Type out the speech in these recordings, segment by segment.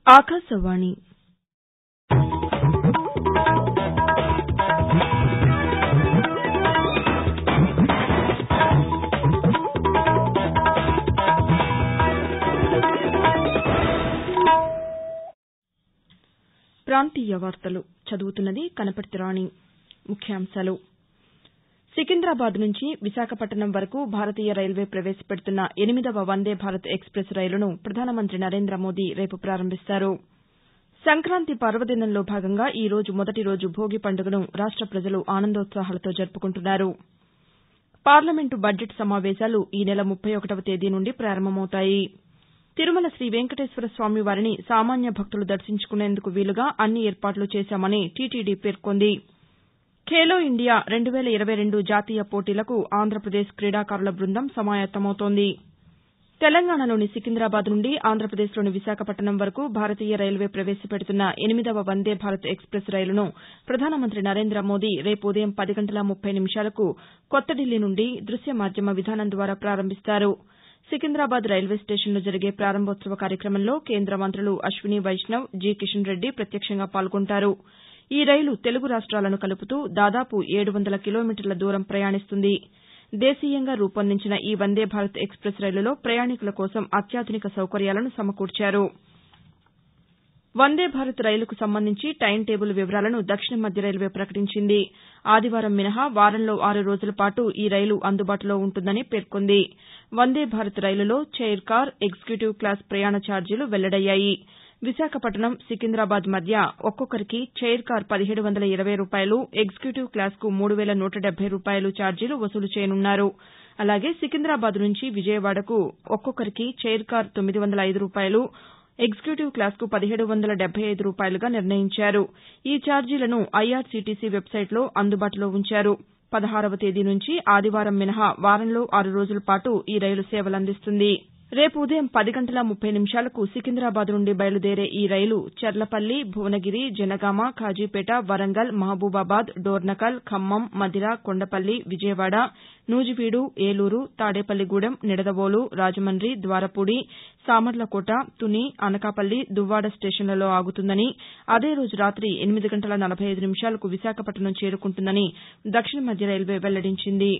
ఆకాశవాణి ప్రాంతీయ వార్తలు చదువుతున్నది కనపర్తి రాణి ముఖ్యాంశాలు సికింద్రాబాద్ నుంచి విశాఖపట్టణం వరకు భారతీయ రైల్వే ప్రవేశపెడుతున్న ఎనిమిదవ వందే భారత్ ఎక్స్ప్రెస్ రైలును ప్రధానమంత్రి నరేంద్ర మోదీ రేపు ప్రారంభిస్తారు సంక్రాంతి పర్వదినంలో భాగంగా ఈ రోజు మొదటి రోజు భోగి పండుగను రాష్ట ప్రజలు ఆనందోత్సాహాలతో జరుపుకుంటున్నారు పార్లమెంటు బడ్జెట్ సమావేశాలు ఈ నెల ముప్పై ఒకటవ తేదీ నుండి ప్రారంభమవుతాయి తిరుమల శ్రీ వెంకటేశ్వర స్వామి వారిని సామాన్య భక్తులు దర్శించుకునేందుకు వీలుగా అన్ని ఏర్పాట్లు చేశామని టీటీడీ పేర్కొంది ఖేలో ఇండియా రెండు వేల ఇరవై రెండు జాతీయ పోటీలకు ఆంధ్రప్రదేశ్ క్రీడాకారుల బృందం సమాయత్తమవుతోంది తెలంగాణలోని సికింద్రాబాద్ నుండి ఆంధ్రప్రదేశ్లోని విశాఖపట్టణం వరకు భారతీయ రైల్వే ప్రవేశపెడుతున్న ఎనిమిదవ వందే భారత్ ఎక్స్ప్రెస్ రైలును ప్రధానమంత్రి నరేంద్ర మోదీ రేపు ఉదయం పది గంటల ముప్పై నిమిషాలకు కొత్త ఢిల్లీ నుండి దృశ్య మాధ్యమ విధానం ద్వారా ప్రారంభిస్తారు సికింద్రాబాద్ రైల్వే స్టేషన్లో జరిగే ప్రారంభోత్సవ కార్యక్రమంలో కేంద్ర మంత్రులు అశ్విని వైష్ణవ్ జి కిషన్ రెడ్డి ప్రత్యక్షంగా పాల్గొంటారు ఈ రైలు తెలుగు రాష్ట్రాలను కలుపుతూ దాదాపు ఏడు వందల కిలోమీటర్ల దూరం ప్రయాణిస్తుంది దేశీయంగా రూపొందించిన ఈ వందే భారత్ ఎక్స్ప్రెస్ రైలులో ప్రయాణికుల కోసం అత్యాధునిక సౌకర్యాలను సమకూర్చారు వందే భారత్ రైలుకు సంబంధించి టైం టేబుల్ వివరాలను దక్షిణ మధ్య రైల్వే ప్రకటించింది ఆదివారం మినహా వారంలో ఆరు రోజుల పాటు ఈ రైలు అందుబాటులో ఉంటుందని పేర్కొంది వందే భారత్ రైలులో చైర్ కార్ ఎగ్జిక్యూటివ్ క్లాస్ ప్రయాణ ఛార్జీలు వెల్లడయ్యాయి విశాఖపట్టణం సికింద్రాబాద్ మధ్య ఒక్కొక్కరికి చైర్ కార్ పదిహేడు వందల ఇరవై రూపాయలు ఎగ్జిక్యూటివ్ క్లాస్కు మూడు వేల నూట డెబ్బై రూపాయలు ఛార్జీలు వసూలు చేయనున్నారు అలాగే సికింద్రాబాద్ నుంచి విజయవాడకు ఒక్కొక్కరికి చైర్ కార్ తొమ్మిది వందల ఐదు రూపాయలు ఎగ్జిక్యూటివ్ క్లాస్కు పదిహేడు వందల డెబ్బై ఐదు రూపాయలుగా నిర్ణయించారు ఈ ఛార్జీలను ఐఆర్సీటీసీ వెబ్సైట్లో అందుబాటులో ఉంచారు పదహారవ తేదీ నుంచి ఆదివారం మినహా వారంలో ఆరు రోజుల పాటు ఈ రైలు సేవలందిస్తుంది రేపు ఉదయం పది గంటల ముప్పై నిమిషాలకు సికింద్రాబాద్ నుండి బయలుదేరే ఈ రైలు చర్లపల్లి భువనగిరి జనగామ ఖాజీపేట వరంగల్ మహబూబాబాద్ డోర్నకల్ ఖమ్మం మధిర కొండపల్లి విజయవాడ నూజివీడు ఏలూరు తాడేపల్లిగూడెం నిడదవోలు రాజమండ్రి ద్వారపూడి సామర్లకోట తుని అనకాపల్లి దువ్వాడ స్టేషన్లలో ఆగుతుందని అదే రోజు రాతి ఎనిమిది గంటల నలభై ఐదు నిమిషాలకు విశాఖపట్టణం చేరుకుంటుందని దక్షిణ మధ్య రైల్వే వెల్లడించింది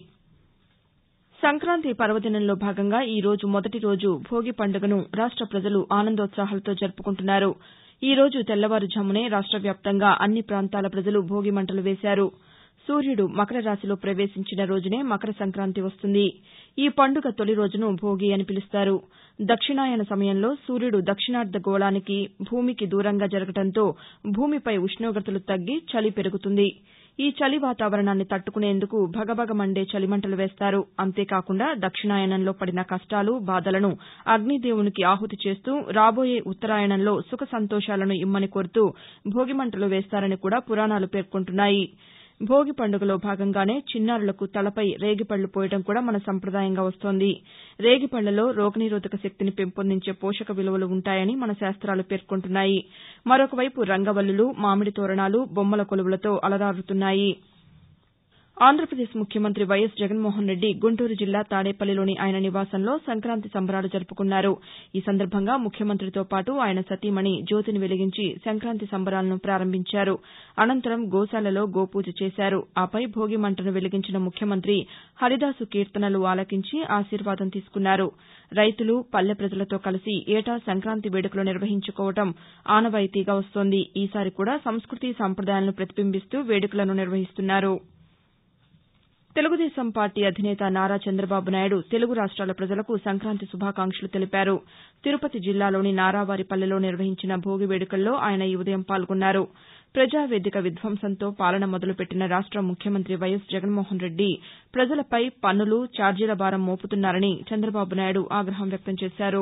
సంక్రాంతి పర్వదినంలో భాగంగా ఈ రోజు మొదటి రోజు భోగి పండుగను రాష్ట ప్రజలు ఆనందోత్సాహాలతో జరుపుకుంటున్నారు ఈ రోజు తెల్లవారుఝామునే రాష్ట వ్యాప్తంగా అన్ని ప్రాంతాల ప్రజలు భోగి మంటలు వేశారు సూర్యుడు మకర రాశిలో ప్రవేశించిన రోజునే మకర సంక్రాంతి వస్తుంది ఈ పండుగ తొలి రోజును భోగి అని పిలుస్తారు దక్షిణాయన సమయంలో సూర్యుడు దక్షిణార్ధ గోళానికి భూమికి దూరంగా జరగడంతో భూమిపై ఉష్ణోగ్రతలు తగ్గి చలి పెరుగుతుంది ఈ చలి వాతావరణాన్ని తట్టుకునేందుకు భగభగ మండే చలిమంటలు వేస్తారు అంతేకాకుండా దక్షిణాయనంలో పడిన కష్టాలు బాధలను అగ్నిదేవునికి ఆహుతి చేస్తూ రాబోయే ఉత్తరాయణంలో సుఖ సంతోషాలను ఇమ్మని కోరుతూ భోగిమంటలు వేస్తారని కూడా పురాణాలు పేర్కొంటున్నాయి భోగి పండుగలో భాగంగానే చిన్నారులకు తలపై రేగిపళ్లు పోయడం కూడా మన సంప్రదాయంగా వస్తోంది రేగిపళ్లలో రోగనిరోధక శక్తిని పెంపొందించే పోషక విలువలు ఉంటాయని మన శాస్తాలు పేర్కొంటున్నాయి మరొకవైపు రంగవల్లులు మామిడి తోరణాలు బొమ్మల కొలువులతో అలరారుతున్నాయి ఆంధ్రప్రదేశ్ ముఖ్యమంత్రి వైఎస్ జగన్మోహన్ రెడ్డి గుంటూరు జిల్లా తాడేపల్లిలోని ఆయన నివాసంలో సంక్రాంతి సంబరాలు జరుపుకున్నారు ఈ సందర్భంగా ముఖ్యమంత్రితో పాటు ఆయన సతీమణి జ్యోతిని వెలిగించి సంక్రాంతి సంబరాలను ప్రారంభించారు అనంతరం గోశాలలో గోపూజ చేశారు ఆపై భోగి మంటను వెలిగించిన ముఖ్యమంత్రి హరిదాసు కీర్తనలు ఆలకించి ఆశీర్వాదం తీసుకున్నారు రైతులు పల్లె ప్రజలతో కలిసి ఏటా సంక్రాంతి వేడుకలు నిర్వహించుకోవడం ఆనవాయితీగా వస్తోంది ఈసారి కూడా సంస్కృతి సంప్రదాయాలను ప్రతిబింబిస్తూ వేడుకలను నిర్వహిస్తున్నారు తెలుగుదేశం పార్టీ అధినేత నారా చంద్రబాబు నాయుడు తెలుగు రాష్ట్రాల ప్రజలకు సంక్రాంతి శుభాకాంక్షలు తెలిపారు తిరుపతి జిల్లాలోని నారావారిపల్లెలో నిర్వహించిన భోగి వేడుకల్లో ఆయన ఈ ఉదయం పాల్గొన్నారు ప్రజావేదిక విధ్వంసంతో పాలన మొదలుపెట్టిన రాష్ట ముఖ్యమంత్రి వైఎస్ జగన్మోహన్ రెడ్డి ప్రజలపై పన్నులు ఛార్జీల భారం మోపుతున్నారని చంద్రబాబు నాయుడు ఆగ్రహం వ్యక్తం చేశారు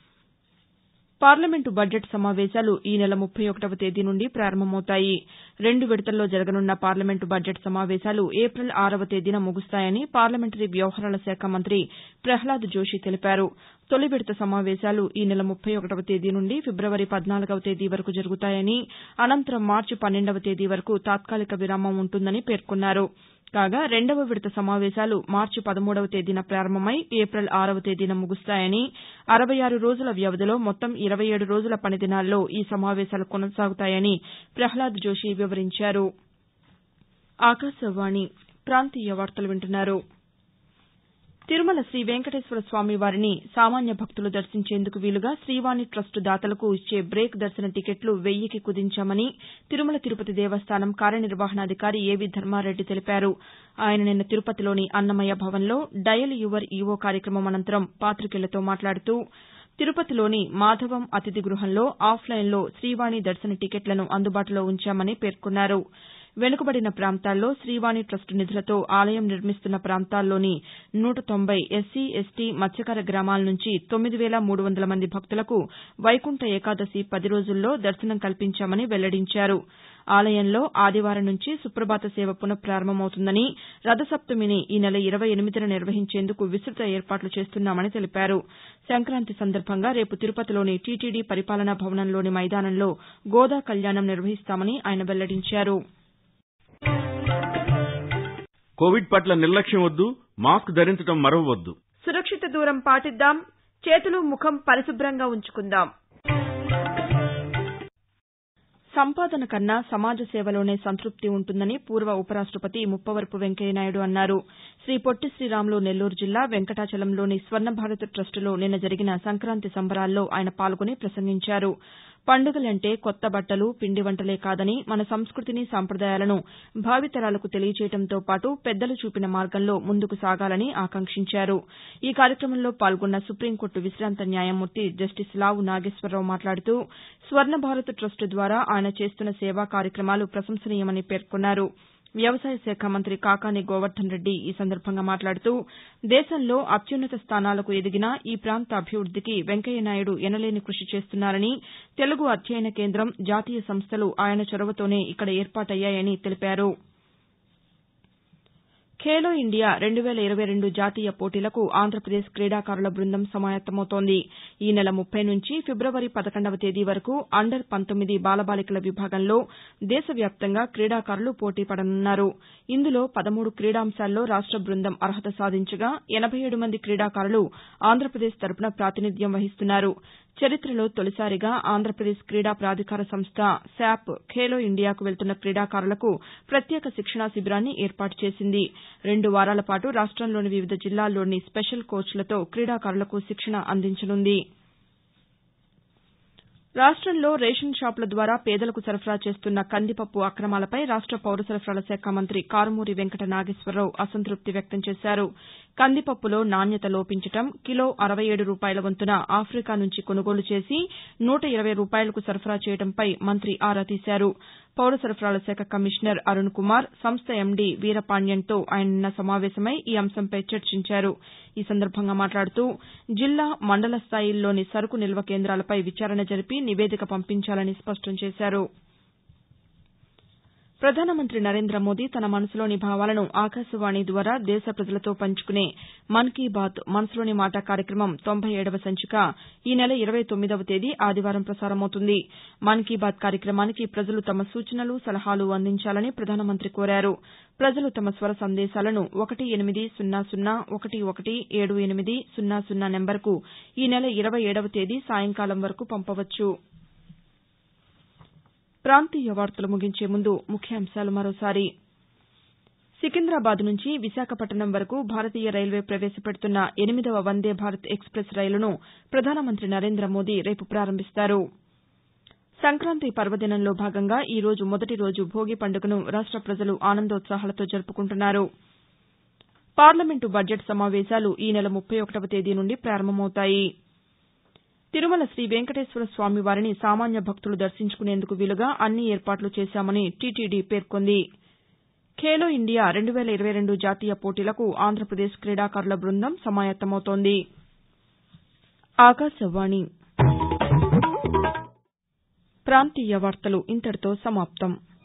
పార్లమెంటు బడ్జెట్ సమావేశాలు ఈ నెల ముప్పై ఒకటవ తేదీ నుండి ప్రారంభమవుతాయి రెండు విడతల్లో జరగనున్న పార్లమెంటు బడ్జెట్ సమావేశాలు ఏపిల్ ఆరవ తేదీన ముగుస్తాయని పార్లమెంటరీ వ్యవహారాల శాఖ మంత్రి ప్రహ్లాద్ జోషి తెలిపారు తొలి విడత సమావేశాలు ఈ నెల ముప్పై ఒకటవ తేదీ నుండి ఫిబ్రవరి పద్నాలుగవ తేదీ వరకు జరుగుతాయని అనంతరం మార్చి పన్నెండవ తేదీ వరకు తాత్కాలిక విరామం ఉంటుందని పేర్కొన్నారు కాగా రెండవ విడత సమావేశాలు మార్చి పదమూడవ తేదీన ప్రారంభమై ఏపిల్ ఆరవ తేదీన ముగుస్తాయని అరవై ఆరు రోజుల వ్యవధిలో మొత్తం ఇరవై ఏడు రోజుల పనిదినాల్లో ఈ సమావేశాలు కొనసాగుతాయని ప్రహ్లాద్ జోషి వివరించారు తిరుమల శ్రీ వెంకటేశ్వర స్వామి వారిని సామాన్య భక్తులు దర్శించేందుకు వీలుగా శ్రీవాణి ట్రస్టు దాతలకు ఇచ్చే బ్రేక్ దర్శన టికెట్లు వెయ్యికి కుదించామని తిరుమల తిరుపతి దేవస్థానం కార్యనిర్వహణాధికారి ఏవీ ధర్మారెడ్డి తెలిపారు ఆయన నిన్న తిరుపతిలోని అన్నమయ్య భవన్లో డయల్ యువర్ ఈవో కార్యక్రమం అనంతరం పాతికేయులతో మాట్లాడుతూ తిరుపతిలోని మాధవం అతిథి గృహంలో ఆఫ్లైన్లో శ్రీవాణి దర్శన టికెట్లను అందుబాటులో ఉంచామని పేర్కొన్నారు వెనుకబడిన ప్రాంతాల్లో శ్రీవాణి ట్రస్టు నిధులతో ఆలయం నిర్మిస్తున్న ప్రాంతాల్లోని నూట తొంభై ఎస్సీ ఎస్టీ మత్స్యకార గ్రామాల నుంచి తొమ్మిది వేల మూడు వందల మంది భక్తులకు వైకుంఠ ఏకాదశి పది రోజుల్లో దర్శనం కల్పించామని వెల్లడించారు ఆలయంలో ఆదివారం నుంచి సుప్రభాత సేవ పునఃపారంభమవుతుందని రథసప్తమిని ఈ నెల ఇరవై ఎనిమిదిన నిర్వహించేందుకు విస్తృత ఏర్పాట్లు చేస్తున్నామని తెలిపారు సంక్రాంతి సందర్భంగా రేపు తిరుపతిలోని టీటీడీ పరిపాలనా భవనంలోని మైదానంలో గోదా కళ్యాణం నిర్వహిస్తామని ఆయన వెల్లడించారు కోవిడ్ పట్ల నిర్లక్ష్యం వద్దు మాస్క్ ధరించడం మరవవద్దు సురక్షిత దూరం పాటిద్దాం చేతులు ముఖం పరిశుభ్రంగా ఉంచుకుందాం సంపాదన కన్నా సమాజ సేవలోనే సంతృప్తి ఉంటుందని పూర్వ ఉపరాష్టపతి ముప్పవరపు వెంకయ్యనాయుడు అన్నారు శ్రీ పొట్టి శ్రీరాములు నెల్లూరు జిల్లా వెంకటాచలంలోని స్వర్ణభారత్ ట్రస్టులో నిన్న జరిగిన సంక్రాంతి సంబరాల్లో ఆయన పాల్గొని ప్రసంగించారు పండుగలంటే కొత్త బట్టలు పిండి వంటలే కాదని మన సంస్కృతిని సంప్రదాయాలను భావితరాలకు తెలియచేయడంతో పాటు పెద్దలు చూపిన మార్గంలో ముందుకు సాగాలని ఆకాంక్షించారు ఈ కార్యక్రమంలో పాల్గొన్న సుప్రీంకోర్టు విశాంత న్యాయమూర్తి జస్టిస్ లావు నాగేశ్వరరావు మాట్లాడుతూ స్వర్ణభారత్ ట్రస్టు ద్వారా ఆయన చేస్తున్న సేవా కార్యక్రమాలు ప్రశంసనీయమని పేర్కొన్నారు వ్యవసాయ శాఖ మంత్రి కాకాని గోవర్దన్ రెడ్డి ఈ సందర్భంగా మాట్లాడుతూ దేశంలో అత్యున్నత స్థానాలకు ఎదిగిన ఈ ప్రాంత అభివృద్దికి వెంకయ్యనాయుడు ఎనలేని కృషి చేస్తున్నారని తెలుగు అధ్యయన కేంద్రం జాతీయ సంస్థలు ఆయన చొరవతోనే ఇక్కడ ఏర్పాటయ్యాయని తెలిపారు ఖేలో ఇండియా రెండు వేల ఇరవై రెండు జాతీయ పోటీలకు ఆంధ్రప్రదేశ్ క్రీడాకారుల బృందం సమాయత్తమవుతోంది ఈ నెల ముప్పై నుంచి ఫిబ్రవరి పదకొండవ తేదీ వరకు అండర్ పంతొమ్మిది బాలబాలికల విభాగంలో దేశవ్యాప్తంగా క్రీడాకారులు పోటీ పడనున్నారు ఇందులో పదమూడు క్రీడాంశాల్లో రాష్ట బృందం అర్హత సాధించగా ఎనబై ఏడు మంది క్రీడాకారులు ఆంధ్రప్రదేశ్ తరపున ప్రాతినిధ్యం వహిస్తున్నారు చరిత్రలో తొలిసారిగా ఆంధ్రప్రదేశ్ క్రీడా ప్రాధికార సంస్థ శాప్ ఖేలో ఇండియాకు వెళ్తున్న క్రీడాకారులకు ప్రత్యేక శిక్షణా శిబిరాన్ని ఏర్పాటు చేసింది రెండు వారాల పాటు రాష్టంలోని వివిధ జిల్లాల్లోని స్పెషల్ కోచ్లతో క్రీడాకారులకు శిక్షణ అందించనుంది రాష్టంలో రేషన్ షాపుల ద్వారా పేదలకు సరఫరా చేస్తున్న కందిపప్పు అక్రమాలపై రాష్ట పౌర సరఫరాల శాఖ మంత్రి కారుమూరి వెంకట నాగేశ్వరరావు అసంతృప్తి వ్యక్తం చేశారు కందిపప్పులో నాణ్యత లోపించడం కిలో అరవై ఏడు రూపాయల వంతున ఆఫికా నుంచి కొనుగోలు చేసి నూట ఇరవై రూపాయలకు సరఫరా చేయడంపై మంత్రి ఆరా తీశారు పౌర సరఫరాల శాఖ కమిషనర్ అరుణ్ కుమార్ సంస్థ ఎండీ వీరపాండ్యన్తో ఆయన నిన్న సమావేశమై ఈ అంశంపై చర్చించారు ఈ సందర్భంగా మాట్లాడుతూ జిల్లా మండల స్థాయిల్లోని సరుకు నిల్వ కేంద్రాలపై విచారణ జరిపి నివేదిక పంపించాలని స్పష్టం చేశారు ప్రధానమంత్రి నరేంద్ర మోదీ తన మనసులోని భావాలను ఆకాశవాణి ద్వారా దేశ ప్రజలతో పంచుకునే మన్ కీ బాత్ మనసులోని మాట కార్యక్రమం తొంభై ఏడవ సంచిక ఈ నెల ఇరవై తొమ్మిదవ తేదీ ఆదివారం ప్రసారమవుతుంది మన్ కీ బాత్ కార్యక్రమానికి ప్రజలు తమ సూచనలు సలహాలు అందించాలని ప్రధానమంత్రి కోరారు ప్రజలు తమ స్వర సందేశాలను ఒకటి ఎనిమిది సున్నా సున్నా ఒకటి ఒకటి ఏడు ఎనిమిది సున్నా సున్నా నెంబర్కు ఈ నెల ఇరవై ఏడవ తేదీ సాయంకాలం వరకు పంపవచ్చు ప్రాంతీయ వార్తలు ముగించే ముందు ముఖ్యాంశాలు మరోసారి సికింద్రాబాద్ నుంచి విశాఖపట్నం వరకు భారతీయ రైల్వే ప్రవేశపెడుతున్న ఎనిమిదవ వందే భారత్ ఎక్స్ప్రెస్ రైలును ప్రధానమంత్రి నరేంద్ర మోదీ రేపు ప్రారంభిస్తారు సంక్రాంతి పర్వదినంలో భాగంగా ఈ రోజు మొదటి రోజు భోగి పండుగను రాష్ట ప్రజలు ఆనందోత్సాహాలతో జరుపుకుంటున్నారు పార్లమెంటు బడ్జెట్ సమావేశాలు ఈ నెల ముప్పై ఒకటవ తేదీ నుండి ప్రారంభమవుతాయి తిరుమల శ్రీ వెంకటేశ్వర స్వామి వారిని సామాన్య భక్తులు దర్శించుకునేందుకు వీలుగా అన్ని ఏర్పాట్లు చేశామని టీటీడీ పేర్కొంది ఖేలో ఇండియా రెండు వేల ఇరవై రెండు జాతీయ పోటీలకు ఆంధ్రప్రదేశ్ క్రీడాకారుల బృందం సమాయత్తమవుతోంది ఆకాశవాణి ప్రాంతీయ వార్తలు ఇంతటితో సమాప్తం